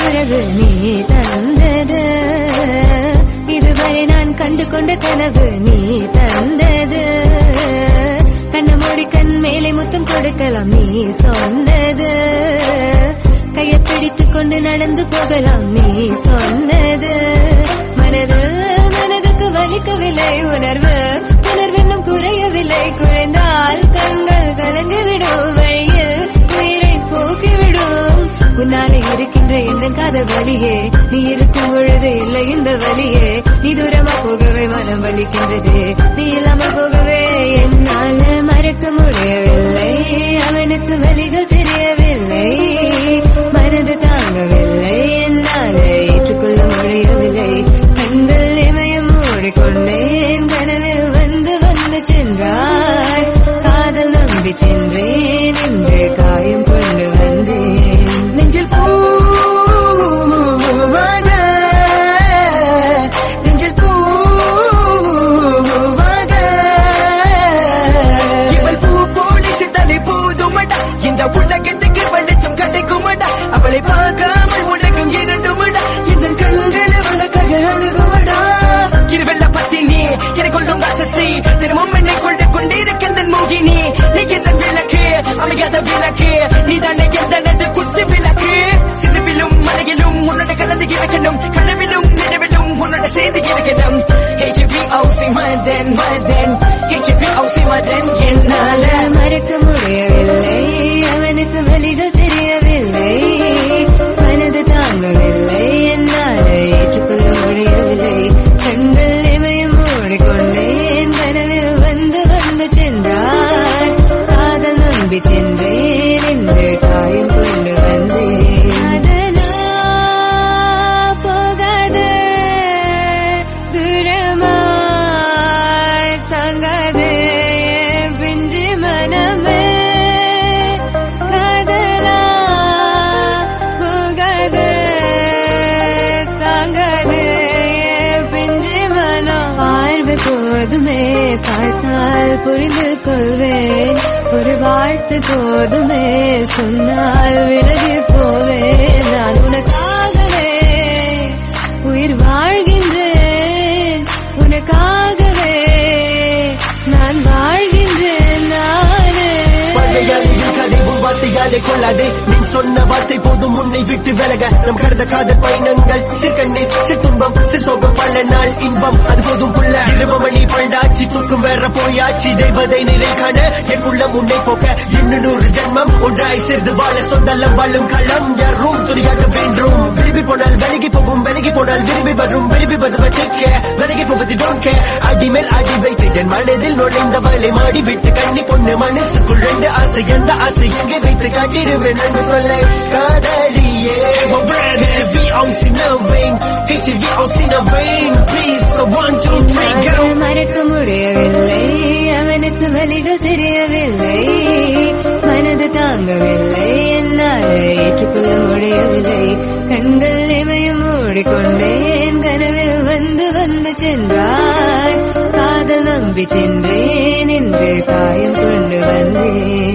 உறவு நீ தந்தது இதுவரை நான் கண்டு கொண்ட கனவு நீ தந்தது கண்ண மூடி கண் மேலே முத்தம் கொடுக்கலாம் நீ சொன்னது கையை பிடித்துக் கொண்டு நடந்து போகலாம் நீ சொன்னது மனது மனதுக்கு வலிக்கவில்லை உணர்வு உணர்வென்னும் குறையவில்லை குறைந்தால் கண்கள் கலங்கிவிடும் வழியில் உயிரை போக்கிவிடும் உன்னாலே இருக்கின்ற எந்த காதல் வலியே நீ இருக்கும் பொழுது இல்லை இந்த வலியே நீ தூரமா போகவே மனம் வலிக்கின்றது நீ இல்லாம போகவே என்னால மறக்க முடியவில்லை அவனுக்கு வலிகள் தெரியவில்லை மனது தாங்கவில்லை என்னால ஏற்றுக்கொள்ள முடியவில்லை கண்கள் இமயம் மூடிக்கொண்டேன் கனவில் வந்து வந்து சென்றாய் காதல் நம்பி சென்றேன் என்று காயம் கொண்டு வந்தேன் நெஞ்சில் பூவாக நெஞ்சில் பூவாக இவள் பூ போலிக்கு தலை போதுமடா இந்த உலகத்துக்கு வெளிச்சம் கிடைக்குமடா அவளை பார்க்காமல் உலகம் இரண்டுமடா இந்த கண்கள் அவளுக்காக அழுகுமடா இருவெல்ல பத்தினி என்னை கொள்ளும் ராசசி தினமும் என்னை கொண்டு கொண்டிருக்கின்ற மோகினி நீ எந்த விளக்கு அமையாத விளக்கு நீ தானே எந்தனது குத்து விளக்கு சிறுவிலும் மலையிலும் உன்னோட கலந்து இருக்கணும் கனவிலும் நினைவிலும் உன்னோட சேர்ந்து இருக்கணும் HVOC மதன் மதன் HVOC மதன் என்னால என்னால மறக்க முடியவில்லை அவனுக்கு வலிகள் தெரியவில்லை மனது தாங்கவில்லை என்னால ஏற்றுக்கொள்ள முடியவில்லை கண்கள் இமயம் மூடிக்கொண்டேன் கனவில் வந்து வந்து சென்றார் காதல் நம்பி சென்றேன் என்று காயம் கொண்டு வந்தேன் அதனா போகாதே தூரமாய் தங்காதே என் பிஞ்சு மனமே காதலா போகாதே தாங்காதே என் பிஞ்சு மனம் பார்வை போதுமே பார்த்தால் புரிந்து கொள்வேன் ஒரு வாழ்த்து போதுமே சொன்னால் விலகி போவேன் நான் உனக்காகவே உயிர் வாழ்கின்றேன் உனக்காகவே நான் வாழ்கின்றேன் நானே பழையாளியின் கதை உன் வார்த்தையாலே கொள்ளாதே நீ சொன்ன வார்த்தை போதும் உன்னை விட்டு விலக நம் கடந்த காதல் பயணங்கள் சிற்கண்ணீர் சிற்றுன்பம் சிற்சோகம் பல நாள் இன்பம் அது போதும் புள்ள இருபமணி பண்டாச்சி தூக்கம் வேற போயாச்சி தெய்வதை நிறை காண என் உள்ளம் உன்னை போக்க இன்னும் நூறு ஜென்மம் ஒன்றாய் சேர்ந்து வாழ சொந்தல்லம் வாழும் களம் யாரும் துணியாக வேண்டும் விரும்பி போனால் விலகி போகும் விலகி போனால் விரும்பி வரும் விரும்பி வருவ டேக் விலகி போவது டோன்ட் கேர் அடி மேல் அடி வைத்து என் மனதில் நுழைந்த வலை மாடி விட்டு கண்ணி பொண்ணு மனசுக்குள் ரெண்டு ஆசை எந்த ஆசை எங்கே வைத்து காட்டிடுவேன் அன்பு கொள்ளை காதலியே VOC no vein HVOC no vein Please so one two three go என்னால் மறக்க முடியவில்லை அவனுக்கு வலிகள் தெரியவில்லை மனது தாங்கவில்லை என்னால் ஏற்றுக்கொள்ள முடியவில்லை கண்கள் இமயம் மூடிக்கொண்டேன் கனவில் வந்து வந்து சென்றாய் காதல் நம்பி சென்றேன் என்று காயம் கொண்டு வந்தேன்